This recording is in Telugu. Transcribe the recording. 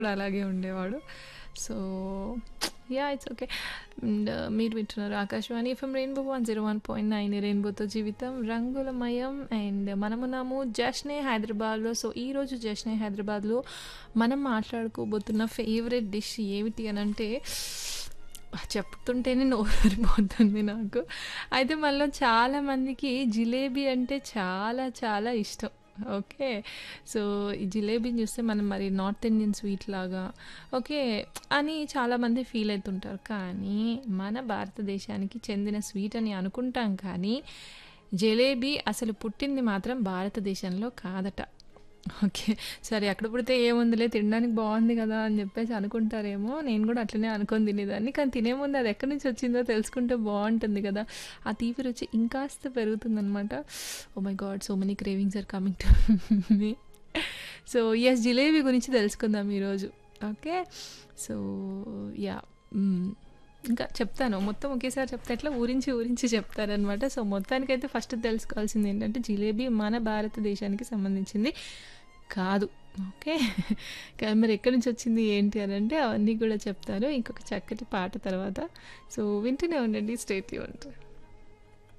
కూడా అలాగే ఉండేవాడు so ya it's okay and మీరు వింటున్నారు Akashvani FM rainbow one zero one point nine రెయిన్బోతో జీవితం రంగులమయం అండ్ మనమున్నాము జష్నే హైదరాబాద్లో సో ఈరోజు జష్నే హైదరాబాద్లో మనం మాట్లాడుకోబోతున్న ఫేవరెట్ డిష్ ఏమిటి అని అంటే చెప్తుంటేనే నోరూరిపోతుంది నాకు అయితే మనలో చాలామందికి జిలేబీ అంటే చాలా చాలా ఇష్టం ఓకే సో ఈ జిలేబీని చూస్తే మనం మరి నార్త్ ఇండియన్ స్వీట్ లాగా ఓకే అని చాలామంది ఫీల్ అవుతుంటారు కానీ మన భారతదేశానికి చెందిన స్వీట్ అని అనుకుంటాం కానీ జిలేబీ అసలు పుట్టింది మాత్రం భారతదేశంలో కాదట ఓకే సరే అక్కడ పుడితే ఏముందిలే తినడానికి బాగుంది కదా అని చెప్పేసి అనుకుంటారేమో నేను కూడా అట్లనే అనుకొని తినేదాన్ని కానీ తినే ముందు అది ఎక్కడి నుంచి వచ్చిందో తెలుసుకుంటే బాగుంటుంది కదా ఆ తీపి రుచి ఇంకాస్త పెరుగుతుందనమాట oh my god so many cravings are coming to me so yes jalebi గురించి తెలుసుకుందాం ఈరోజు ఓకే సో యా ఇంకా చెప్తాను మొత్తం ఒకేసారి చెప్తే ఎట్లా ఊరించి ఊరించి చెప్తారనమాట సో మొత్తానికైతే ఫస్ట్ తెలుసుకోవాల్సింది ఏంటంటే జిలేబీ మన భారతదేశానికి సంబంధించింది కాదు ఓకే మరి ఎక్కడి నుంచి వచ్చింది ఏంటి అని అంటే అవన్నీ కూడా చెప్తాను ఇంకొక చక్కటి పాట తర్వాత సో వింటూనే ఉండండి స్టేట్ ఉంటారు